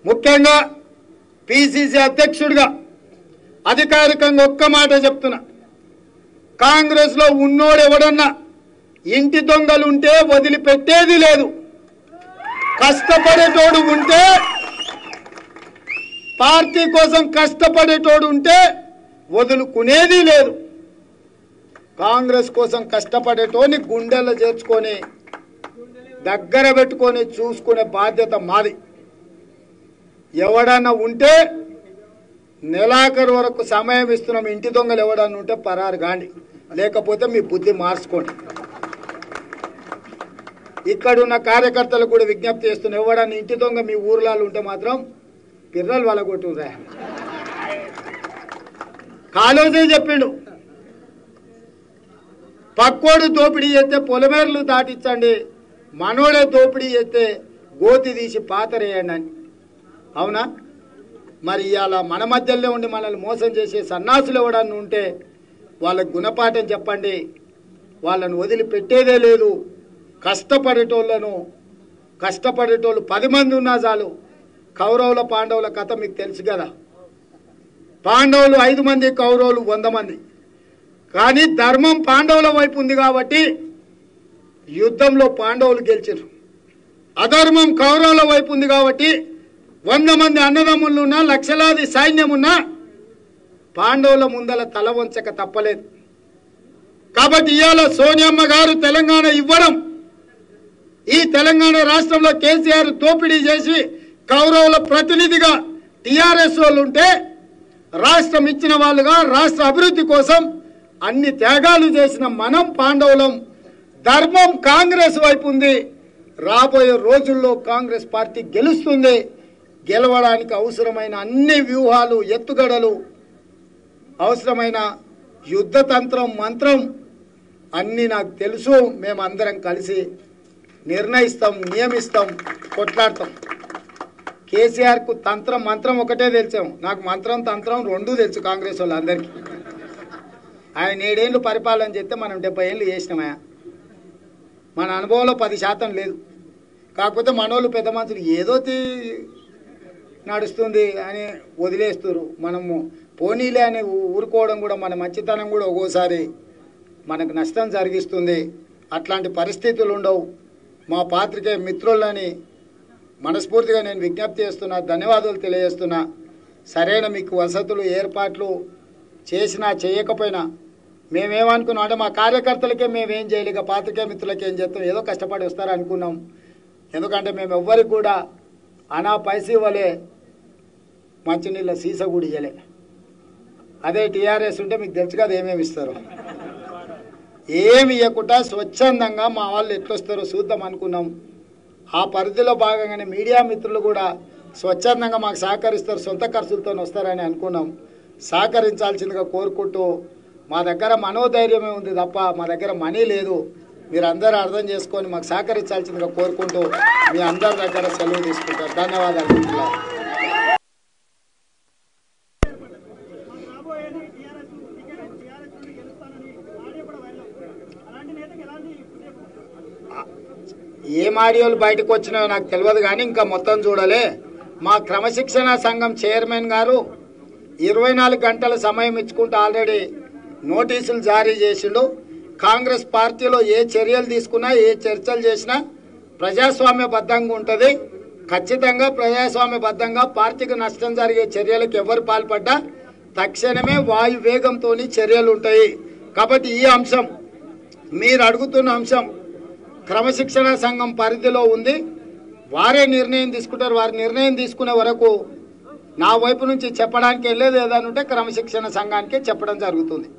ముఖ్యంగా పిసిసి అధ్యక్షుడిగా అధికారికంగా ఒక్క మాట చెప్తున్నా కాంగ్రెస్లో ఉన్నోడు ఎవడన్నా ఇంటి దొంగలు ఉంటే వదిలిపెట్టేది లేదు కష్టపడేటోడు ఉంటే పార్టీ కోసం కష్టపడేటోడు ఉంటే వదులుకునేది లేదు కాంగ్రెస్ కోసం కష్టపడేటోని గుండెల్లో చేర్చుకొని దగ్గర పెట్టుకొని చూసుకునే బాధ్యత మాది ఎవడన్నా ఉంటే నెలాఖరు వరకు సమయం ఇస్తున్నాం ఇంటి దొంగలు ఎవడన్నా ఉంటే పరారు కాండి లేకపోతే మీ బుద్ధి మార్చుకోండి ఇక్కడున్న కార్యకర్తలకు కూడా విజ్ఞప్తి చేస్తున్నా ఎవడన్నా ఇంటి దొంగ మీ ఊర్లలో ఉంటే మాత్రం పిర్రలు వలగొట్టురా కాలోజీ చెప్పిండు పక్కోడు దోపిడీ చేస్తే పొలమేర్లు దాటించండి మనోడే దోపిడీ చేస్తే గోతి తీసి పాతరేయండి అని అవునా మరి ఇవాళ మన మధ్యలో ఉండి మనల్ని మోసం చేసే సన్నాసులు ఎవడన్నా ఉంటే వాళ్ళకు గుణపాఠం చెప్పండి వాళ్ళను వదిలిపెట్టేదే లేదు కష్టపడేటోళ్ళను కష్టపడేటోళ్ళు పది మంది ఉన్నా చాలు కౌరవుల పాండవుల కథ మీకు తెలుసు కదా పాండవులు ఐదు మంది కౌరవులు వంద మంది కానీ ధర్మం పాండవుల వైపు ఉంది కాబట్టి యుద్ధంలో పాండవులు గెలిచారు అధర్మం కౌరవుల వైపు ఉంది కాబట్టి వంద మంది అన్నదమ్ములు ఉన్నా లక్షలాది సైన్యం ఉన్నా పాండవుల ముందల తల వంచక తప్పలేదు కాబట్టి ఇవాళ సోనియమ్మ గారు తెలంగాణ ఇవ్వడం ఈ తెలంగాణ రాష్ట్రంలో కేసీఆర్ దోపిడీ చేసి కౌరవుల ప్రతినిధిగా టిఆర్ఎస్ వాళ్ళు ఉంటే రాష్ట్రం ఇచ్చిన వాళ్ళుగా రాష్ట్ర అభివృద్ధి కోసం అన్ని త్యాగాలు చేసిన మనం పాండవులం ధర్మం కాంగ్రెస్ వైపు ఉంది రాబోయే రోజుల్లో కాంగ్రెస్ పార్టీ గెలుస్తుంది గెలవడానికి అవసరమైన అన్ని వ్యూహాలు ఎత్తుగడలు అవసరమైన యుద్ధ తంత్రం మంత్రం అన్నీ నాకు తెలుసు మేమందరం కలిసి నిర్ణయిస్తాం నియమిస్తాం కొట్లాడతాం కేసీఆర్కు తంత్రం మంత్రం ఒకటే తెలిసాం నాకు మంత్రం తంత్రం రెండూ తెలుసు కాంగ్రెస్ వాళ్ళందరికీ ఆయన ఏడేళ్ళు పరిపాలన చేస్తే మనం డెబ్బై ఏళ్ళు చేసినామా మన అనుభవంలో పది శాతం లేదు కాకపోతే మనోళ్ళు పెద్ద మనుషులు ఏదో తీ- నడుస్తుంది అని వదిలేస్తారు మనము పోనీలే అని ఊ- ఊరుకోవడం కూడా మన మంచితనం కూడా ఒక్కోసారి మనకు నష్టం జరిగిస్తుంది అట్లాంటి పరిస్థితులు ఉండవు మా పాత్రికే మిత్రులని మనస్ఫూర్తిగా నేను విజ్ఞప్తి చేస్తున్నా ధన్యవాదాలు తెలియజేస్తున్నా సరైన మీకు వసతులు ఏర్పాట్లు చేసినా చేయకపోయినా మేమేమనుకున్నాం అంటే మా కార్యకర్తలకే మేమేం చేయలేక పాత్రికే మిత్రులకి ఏం చేస్తాం ఏదో కష్టపడి వస్తారు అనుకున్నాం ఎందుకంటే మేము ఎవ్వరికి కూడా అనా పైస ఇవ్వలే మంచినీళ్ళ సీస కూడా ఇవ్వలే అదే టీఆర్ఎస్ ఉంటే మీకు తెలుసు కదా ఏమేమి ఇస్తారు ఏమి ఇవ్వకుండా స్వచ్ఛందంగా మా వాళ్ళు ఎట్లొస్తారో చూద్దాం అనుకున్నాం ఆ పరిధిలో భాగంగానే మీడియా మిత్రులు కూడా స్వచ్ఛందంగా మాకు సహకరిస్తారు సొంత ఖర్చులతో వస్తారని అనుకున్నాం సహకరించాల్సిందిగా కోరుకుంటూ మా దగ్గర మనోధైర్యమే ఉంది తప్ప మా దగ్గర మనీ లేదు మీరు అందరూ అర్థం చేసుకొని మాకు సహకరించాల్సిందిగా కోరుకుంటూ మీ అందరి దగ్గర సెలవు తీసుకుంటారు ధన్యవాదాలు మిత్రులారా. రాబోయేది టీఆర్ఎస్ టికెట్ టీఆర్ఎస్ నుండి గెలుస్తానని ఆడియో కూడా వైరల్ అవుతుంది అలాంటి నేతకి ఎలాంటి ఏం ఆడియోలు బయటకు వచ్చినాయో నాకు తెలియదు కానీ ఇంకా మొత్తం చూడలే మా క్రమశిక్షణ సంఘం చైర్మన్ గారు ఇరవై నాలుగు గంటల సమయం ఇచ్చుకుంటూ ఆల్రెడీ నోటీసులు జారీ చేసిండు కాంగ్రెస్ పార్టీలో ఏ చర్యలు తీసుకున్నా ఏ చర్చలు చేసినా ప్రజాస్వామ్యబద్ధంగా ఉంటుంది ఖచ్చితంగా ప్రజాస్వామ్యబద్ధంగా పార్టీకి నష్టం జరిగే చర్యలకు ఎవరు పాల్పడ్డా తక్షణమే వాయు వేగంతో చర్యలు ఉంటాయి కాబట్టి ఈ అంశం మీరు అడుగుతున్న అంశం క్రమశిక్షణ సంఘం పరిధిలో ఉంది వారే నిర్ణయం తీసుకుంటారు వారి నిర్ణయం తీసుకునే వరకు నా వైపు నుంచి చెప్పడానికి వెళ్ళేది ఏదైనా ఉంటే క్రమశిక్షణ సంఘానికే చెప్పడం జరుగుతుంది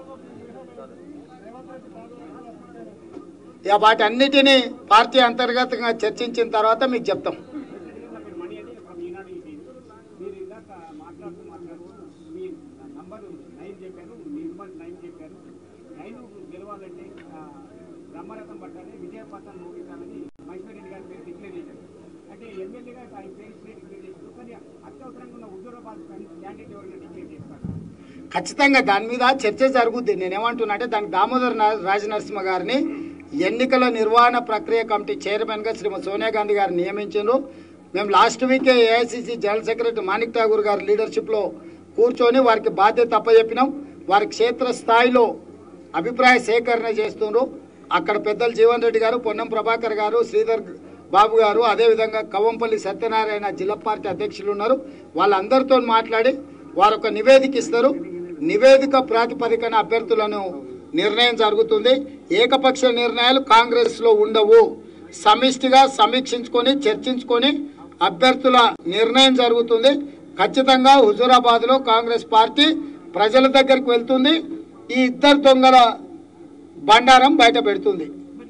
ఇక వాటి అన్నిటినీ పార్టీ అంతర్గతంగా చర్చించిన తర్వాత మీకు చెప్తాం మనీ అంటే ఇప్పుడు ఈనాడు ఇది మీరు ఇందాక మాట్లాడుతూ మాట్లాడుతూ మీ నంబర్ నైన్ చెప్పారు నిర్మల్ నైన్ చెప్పారు నైన్ గెలవాలంటే ఆ, బ్రహ్మరథం పట్టాలి విజయ పథం మోగించాలని మహేశ్వర్ రెడ్డి గారి పేరు డిక్లేర్ చేశారు అంటే ఎమ్మెల్యేగా ఆయన పేరు ఇప్పుడే డిక్లేర్ చేశారు కానీ అత్యవసరంగా ఉన్న హుజూరాబాద్ క్యాండిడేట్ ఎవరైనా డిక్లేర్ చేస్తారు ఖచ్చితంగా దాని మీద చర్చ జరుగుద్ది నేనేమంటున్నా అంటే దానికి దామోదర్ నా- రాజనరసింహ గారిని ఎన్నికల నిర్వహణ ప్రక్రియ కమిటీ చైర్మన్గా శ్రీమతి సోనియా గాంధీ గారు నియమించారు మేము లాస్ట్ వీకే AICC general secretary Manik Tagore గారి లీడర్షిప్లో కూర్చొని వారికి బాధ్యత అప్పచెప్పినాం వారి క్షేత్ర స్థాయిలో అభిప్రాయ సేకరణ చేస్తున్నారు అక్కడ పెద్దలు జీవన్ రెడ్డి గారు పొన్నం ప్రభాకర్ గారు శ్రీధర్ బాబు గారు అదేవిధంగా కవంపల్లి సత్యనారాయణ జిల్లా పార్టీ అధ్యక్షులు ఉన్నారు వాళ్ళందరితో మాట్లాడి వారు ఒక నివేదిక ఇస్తారు నివేదిక ప్రాతిపదికన అభ్యర్థులను నిర్ణయం జరుగుతుంది ఏకపక్ష నిర్ణయాలు కాంగ్రెస్లో ఉండవు సమిష్టిగా సమీక్షించుకొని చర్చించుకొని అభ్యర్థుల నిర్ణయం జరుగుతుంది ఖచ్చితంగా హుజూరాబాద్లో కాంగ్రెస్ పార్టీ ప్రజల దగ్గరికి వెళ్తుంది ఈ ఇద్దరు దొంగల బండారం బయట పెడుతుంది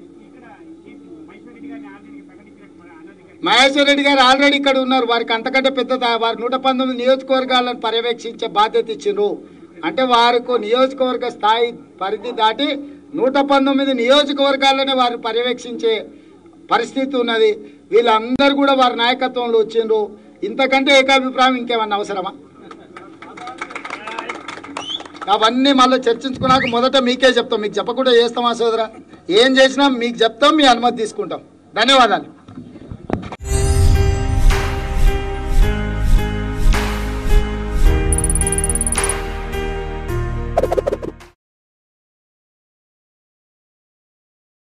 మహేశ్వర్ రెడ్డి గారిని ఆల్రెడీ ఇక్కడ అన్నది కానీ మహేశ్వర్ రెడ్డి గారు ఆల్రెడీ ఇక్కడ ఉన్నారు వారికి అంతకంటే పెద్ద దా- వారు నూట పంతొమ్మిది నియోజకవర్గాలను పర్యవేక్షించే బాధ్యత ఇచ్చిండ్రు అంటే వారికి నియోజకవర్గ స్థాయి పరిధి దాటి నూట పంతొమ్మిది నియోజకవర్గాలనే వారు పర్యవేక్షించే పరిస్థితి ఉన్నది వీళ్ళందరూ కూడా వారి నాయకత్వంలో వచ్చిండ్రు ఇంతకంటే ఏకాభిప్రాయం ఇంకేమన్నా అవసరమా అవన్నీ మళ్ళీ చర్చించుకున్నాక మొదట మీకే చెప్తాం మీకు చెప్పకుండా చేస్తామా సోదరా ఏం చేసినా మీకు చెప్తాం మీ అనుమతి తీసుకుంటాం ధన్యవాదాలు